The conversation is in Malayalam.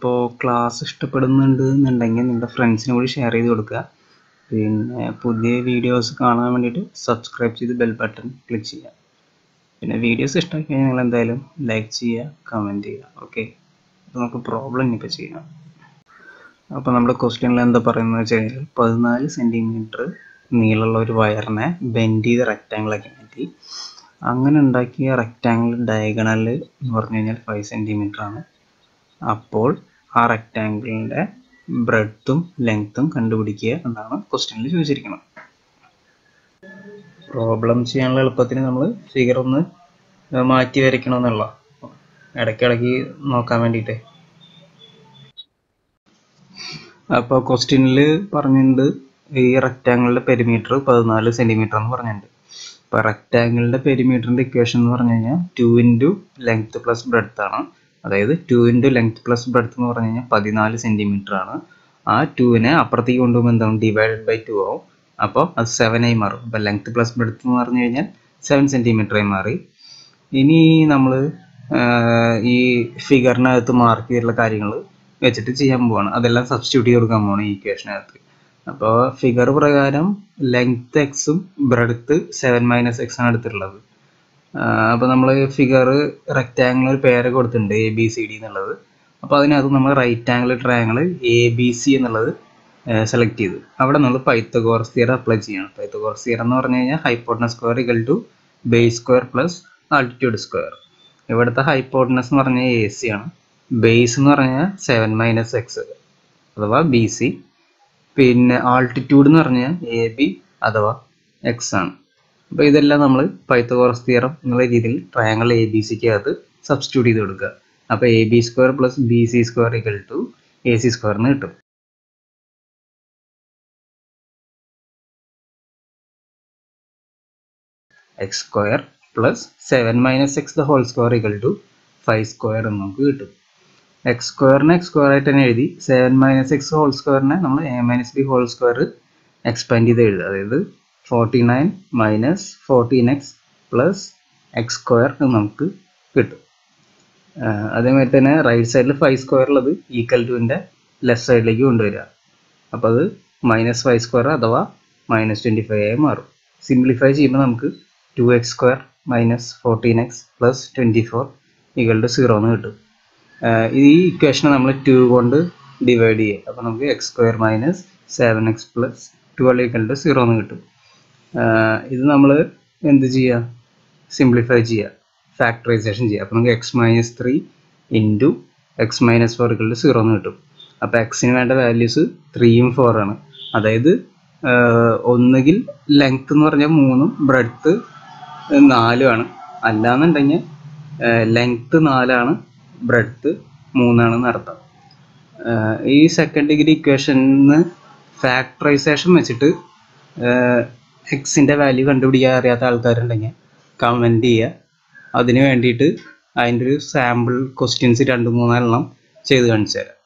അപ്പോൾ ക്ലാസ് ഇഷ്ടപ്പെടുന്നുണ്ട് എന്നുണ്ടെങ്കിൽ നിങ്ങളുടെ ഫ്രണ്ട്സിന് കൂടി ഷെയർ ചെയ്ത് കൊടുക്കുക പിന്നെ പുതിയ വീഡിയോസ് കാണാൻ വേണ്ടിയിട്ട് സബ്സ്ക്രൈബ് ചെയ്ത് ബെൽ ബട്ടൺ ക്ലിക്ക് ചെയ്യുക പിന്നെ വീഡിയോസ് ഇഷ്ടമായി കഴിഞ്ഞാൽ നിങ്ങൾ എന്തായാലും ലൈക്ക് ചെയ്യുക കമൻറ്റ് ചെയ്യുക ഓക്കെ അപ്പോൾ നമുക്ക് പ്രോബ്ലം ഇനിയിപ്പോൾ ചെയ്യാം അപ്പോൾ നമ്മുടെ ക്വസ്റ്റ്യനിൽ എന്താ പറയുന്നത് വെച്ച് കഴിഞ്ഞാൽ പതിനാല് സെൻറ്റിമീറ്റർ നീളമുള്ള ഒരു വയറിനെ ബെൻഡ് ചെയ്ത് റെക്റ്റാങ്കിൾ ആക്കി മാറ്റി അങ്ങനെ ഉണ്ടാക്കിയ റെക്റ്റാങ്കിൾ ഡയഗണൽ എന്ന് പറഞ്ഞു കഴിഞ്ഞാൽ ഫൈവ് സെൻറ്റിമീറ്റർ ആണ് അപ്പോൾ ആ റെക്റ്റാങ്കിളിൻ്റെ ബ്രെഡ്ത്തും ലെങ്ത്തും കണ്ടുപിടിക്കുക എന്നാണ് ക്വസ്റ്റ്യനിൽ ചോദിച്ചിരിക്കുന്നത് പ്രോബ്ലം ചെയ്യാനുള്ള എളുപ്പത്തിന് നമ്മൾ ഫിഗർ ഒന്ന് മാറ്റി വരയ്ക്കണമെന്നുള്ള ഇടയ്ക്കിടയ്ക്ക് നോക്കാൻ വേണ്ടിയിട്ട് അപ്പോൾ ക്വസ്റ്റ്യനിൽ പറഞ്ഞിട്ടുണ്ട് ഈ റെക്റ്റാങ്കിളിൻ്റെ പെരിമീറ്റർ പതിനാല് സെൻറ്റിമീറ്റർ എന്ന് പറഞ്ഞിട്ടുണ്ട് അപ്പോൾ റെക്റ്റാങ്കിളിൻ്റെ പെരിമീറ്ററിൻ്റെ ഇക്വേഷൻ എന്ന് പറഞ്ഞു കഴിഞ്ഞാൽ two into length plus breadth ആണ് അതായത് two into length plus breadth എന്ന് പറഞ്ഞു കഴിഞ്ഞാൽ പതിനാല് സെൻറ്റിമീറ്റർ ആണ് ആ ടുവിനെ അപ്പുറത്തേക്ക് കൊണ്ടുപോകുമ്പോൾ എന്താണ് ഡിവൈഡഡ് ബൈ ടു ആവും അപ്പോൾ അത് സെവൻ ആയി മാറും അപ്പോൾ ലെങ്ത് പ്ലസ് ബ്രെഡ്ത്ത് എന്ന് പറഞ്ഞു കഴിഞ്ഞാൽ സെവൻ സെൻറ്റിമീറ്റർ ആയി മാറി ഇനി നമ്മൾ ഈ ഫിഗറിനകത്ത് മാർക്ക് ചെയ്തിട്ടുള്ള കാര്യങ്ങൾ വെച്ചിട്ട് ചെയ്യാൻ പോവാണ് അതെല്ലാം സബ്സ്റ്റിറ്റ്യൂട്ട് ചെയ്ത് കൊടുക്കാൻ പോവാണ് ഈ ഇക്വേഷനകത്ത് അപ്പോൾ ഫിഗർ പ്രകാരം ലെങ്ത് എക്സും ബ്രെഡ്ത്ത് സെവൻ മൈനസ് എക്സ് ആണ് എടുത്തിട്ടുള്ളത് അപ്പോൾ നമ്മൾ ഫിഗർ റെക്റ്റാങ്കിൾ ഒരു പേര് കൊടുത്തിട്ടുണ്ട് എ ബി സി ഡി എന്നുള്ളത് അപ്പോൾ അതിനകത്ത് നമ്മൾ right angle triangle A B C എന്നുള്ളത് സെലക്ട് ചെയ്തു അവിടെ നമ്മൾ പൈത്തഗോറസ് തിയറം അപ്ലൈ ചെയ്യണം പൈത്തഗോറസ് തിയറം എന്ന് പറഞ്ഞു കഴിഞ്ഞാൽ hypotenuse square equal to base square plus altitude square ഇവിടുത്തെ ഹൈപ്പോട്ടനസ് എന്ന് പറഞ്ഞാൽ എ സി ആണ് ബേസ് എന്ന് പറഞ്ഞാൽ സെവൻ മൈനസ് എക്സ് അഥവാ ബി സി പിന്നെ ആൾട്ടിറ്റ്യൂഡ് എന്ന് പറഞ്ഞാൽ എ ബി അഥവാ എക്സ് ആണ് അപ്പോൾ ഇതെല്ലാം നമ്മൾ പൈത്തഗോറസ് തിയറം എന്നുള്ള രീതിയിൽ ട്രയാങ്കിൾ എ ബി സിക്ക് അകത്ത് സബ്സ്റ്റിറ്റ്യൂട്ട് ചെയ്ത് കൊടുക്കുക അപ്പോൾ A B square plus B C square equal to A C square എന്ന് കിട്ടും x square plus seven minus x the whole square equal to five square എന്ന് നമുക്ക് കിട്ടും എക്സ് സ്ക്വയറിനെ എക്സ് സ്ക്വയർ ആയിട്ട് തന്നെ എഴുതി സെവൻ മൈനസ് എക്സ് ഹോൾ സ്ക്വയറിനെ നമ്മൾ A minus B whole square expand ചെയ്ത് എഴുതുക അതായത് forty nine minus fourteen x plus x square എന്ന് നമുക്ക് കിട്ടും അതേമാതിരി തന്നെ റൈറ്റ് സൈഡിൽ ഫൈവ് സ്ക്വയർ ഉള്ളത് ഈക്വൽ ടുവിൻ്റെ ലെഫ്റ്റ് സൈഡിലേക്ക് കൊണ്ടുവരിക അപ്പോൾ അത് മൈനസ് ഫൈവ് സ്ക്വയർ അഥവാ മൈനസ് ട്വൻറ്റി ഫൈവ് ആയി മാറും സിംപ്ലിഫൈ ചെയ്യുമ്പോൾ നമുക്ക് two x square minus fourteen x plus twenty four equal to zero എന്ന് കിട്ടും ഈ ഇക്വേഷനെ നമ്മൾ ടു കൊണ്ട് ഡിവൈഡ് ചെയ്യുക അപ്പോൾ നമുക്ക് x square minus seven x plus twelve equal to zero എന്ന് കിട്ടും ഇത് നമ്മൾ എന്ത് ചെയ്യുക സിംപ്ലിഫൈ ചെയ്യുക ഫാക്ടറൈസേഷൻ ചെയ്യുക അപ്പോൾ നമുക്ക് x minus three into x minus four equal to zero എന്ന് കിട്ടും അപ്പോൾ എക്സിന് വേണ്ട വാല്യൂസ് ത്രീയും ഫോറാണ് അതായത് ഒന്നുകിൽ ലെങ്ത് എന്ന് പറഞ്ഞാൽ മൂന്നും ബ്രെഡ്ത്ത് നാലുമാണ് അല്ലാന്നുണ്ടെങ്കിൽ ലെങ്ത് നാലാണ് ബ്രെഡ്ത്ത് മൂന്നാണെന്ന് അർത്ഥം ഈ സെക്കൻഡ് ഡിഗ്രി ഇക്വേഷനിന്ന് ഫാക്ടറൈസേഷൻ വെച്ചിട്ട് എക്സിൻ്റെ വാല്യൂ കണ്ടുപിടിക്കാൻ അറിയാത്ത ആൾക്കാരുണ്ടെങ്കിൽ കമൻറ്റ് ചെയ്യുക അതിന് വേണ്ടിയിട്ട് അതിൻ്റെ ഒരു സാമ്പിൾ ക്വസ്റ്റ്യൻസ് രണ്ട് മൂന്നാലെണ്ണം ചെയ്ത് കാണിച്ചു തരാം